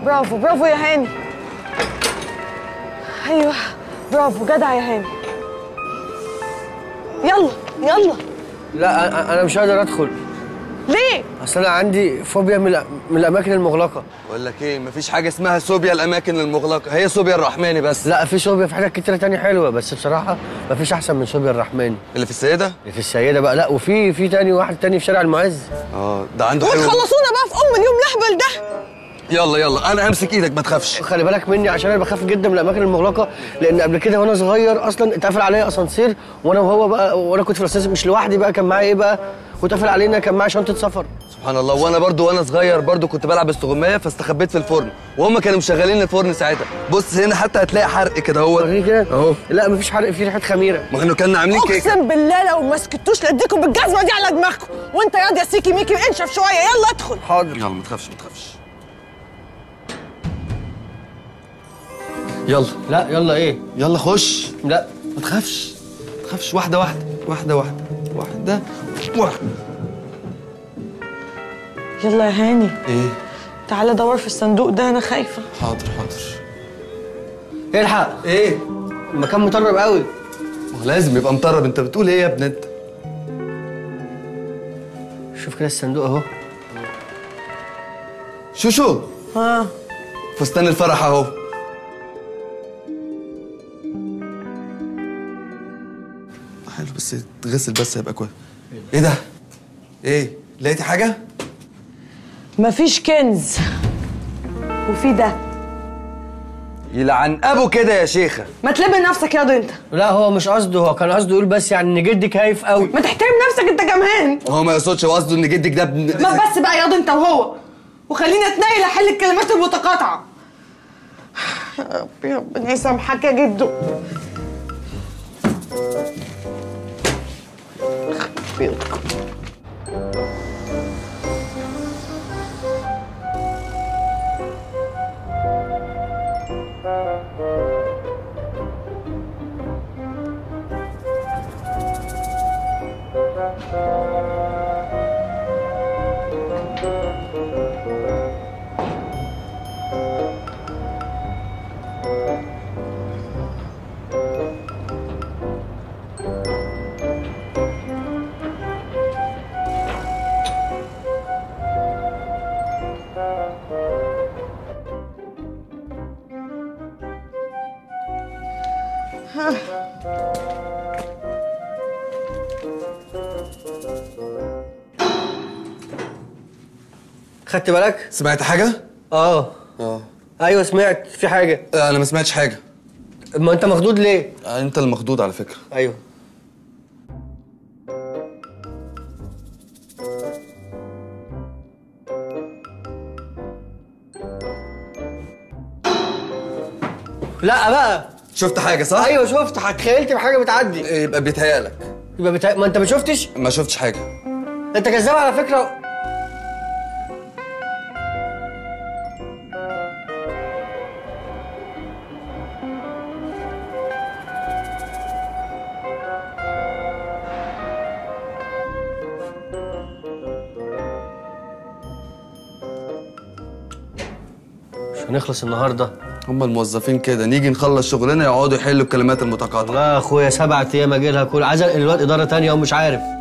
برافو برافو يا هاني ايوه برافو جدع يا هاني يلا يلا لا أنا- انا مش قادر ادخل ليه اصل انا عندي فوبيا من الأ- من الاماكن المغلقه بقول لك ايه مفيش حاجه اسمها صوبيا الاماكن المغلقه هي صوبيا الرحماني بس لا في صوبيا في حاجات كتيره تانية حلوه بس بصراحه مفيش احسن من صوبيا الرحمن اللي في السيده اللي في السيده بقى لا وفي في تاني واحد تاني في شارع المعز اه ده عنده حلو وتخلصونا بقى في ام اليوم الاهبل ده يلا يلا انا همسك ايدك ما تخافش خلي بالك مني عشان انا بخاف جدا من الاماكن المغلقه لان قبل كده وانا صغير اصلا اتقفل عليا اسانسير وانا وهو بقى وانا كنت في الاسانسير مش لوحدي بقى كان معايا ايه بقى واتقفل علينا كان معايا شنطه سفر سبحان الله وانا برضو وانا صغير برضو كنت بلعب استغمايه فاستخبيت في الفرن وهم كانوا مشغلين الفرن ساعتها بص هنا حتى هتلاقي حرق كده هو وريني كده اهو لا مفيش حرق في ريحه خميره ما احنا كنا عاملين كيكه اقسم بالله لو ما سكتوش لاديكم بالجزمه دي على دماغكم وانت ياض يا سيكي ميكي انشف شويه يلا ادخل حاضر يلا ما تخافش ما تخافش يلا لا يلا ايه يلا خش لا ما تخافش ما تخافش واحده واحده واحده واحده واحده واحده يلا يا هاني ايه تعالى دور في الصندوق ده انا خايفه حاضر حاضر الحق ايه المكان مطرب قوي ما هو لازم يبقى مطرب انت بتقول ايه يا ابن انت شوف كده الصندوق اهو شوشو ها فستان الفرح اهو حلو بس تغسل بس هيبقى كويس ايه ده ايه لقيتي حاجه مفيش كنز وفي ده يلعن ابو كده يا شيخه ما تلم نفسك ياض انت لا هو مش قصده هو كان قصده يقول بس يعني ان جدك هايف قوي ما تحترم نفسك انت كمان هو ما يقصدش هو قصده ان جدك ده ابن ما بس بقى ياض انت وهو وخلينا اتنقل احل الكلمات المتقاطعه يا ربي ربنا يسامحك يا جدو خدت بالك سمعت حاجه اه اه ايوه سمعت في حاجه انا ما سمعتش حاجه ما انت مخدود ليه انت المخضوض على فكره ايوه لا بقى شفت حاجه صح ايوه شفت تخيلت بحاجه بتعدي يبقى بيتهيألك يبقى بتا... ما انت ما شفتش ما شفتش حاجه انت كذاب على فكره مش هنخلص النهارده هم الموظفين كده نيجي نخلص شغلنا يقعدوا يحلوا الكلمات المتقاطعه لا يا اخويا سبعة ايام اجي لها كل عايز انقل الواد اداره تانية ومش عارف